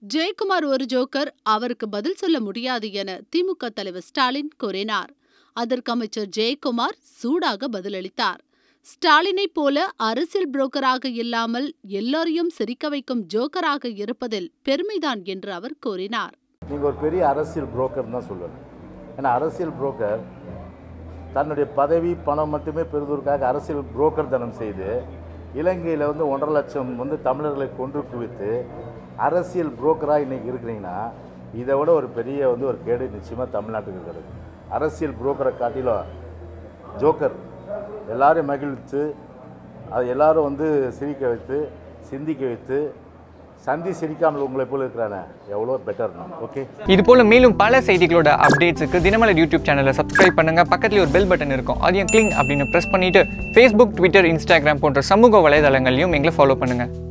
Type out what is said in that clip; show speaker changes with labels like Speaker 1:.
Speaker 1: ஜெயக்குமார் ஒரு ஜோக்கர் அவருக்கு பதில் சொல்ல முடியாது என திமுக தலைவர் ஸ்டாலின் கூறினார் அதற்கு அமைச்சர் ஜெயக்குமார் சூடாக பதிலளித்தார் ஸ்டாலினைப் போல அரசியல் புரோக்கராக இல்லாமல் எல்லோரையும் சிரிக்க வைக்கும் ஜோக்கராக இருப்பதில் பெருமைதான் என்று அவர் கூறினார்
Speaker 2: நீங்கள் ஒரு பெரிய அரசியல் புரோக்கர் தான் சொல்லணும் ஏன்னா அரசியல் புரோக்கர் தன்னுடைய பதவி பணம் மட்டுமே பெறுவதற்காக அரசியல் புரோக்கர் தனம் செய்து இலங்கையில் வந்து ஒன்றரை லட்சம் வந்து தமிழர்களை கொன்று குவித்து அரசியல் புரோக்கராக இன்றைக்கி இருக்கிறீங்கன்னா இதை விட ஒரு பெரிய வந்து ஒரு கேடு நிச்சயமாக தமிழ்நாட்டுக்கு இருக்கிறது அரசியல் புரோக்கரை காட்டிலும் ஜோக்கர் எல்லாரையும் மகிழ்வித்து அது எல்லாரும் வந்து சிரிக்க வைத்து சிந்திக்க வைத்து சந்தி சிரிக்காமல் உங்களை போல இருக்கிறானே எவ்வளோ பெட்டர் ஓகே
Speaker 3: இது போல மேலும் பல செய்திகளோட அப்டேட்ஸுக்கு தினமலர் யூடியூப் சேனலை சப்ஸ்கிரைப் பண்ணுங்க பக்கத்துல ஒரு பெல் பட்டன் இருக்கும் அதையும் கிளிங் அப்படின்னு ப்ரெஸ் பண்ணிட்டு ஃபேஸ்புக் ட்விட்டர் இன்ஸ்டாகிராம் போன்ற சமூக வலைதளங்களையும் எங்களை ஃபாலோ பண்ணுங்க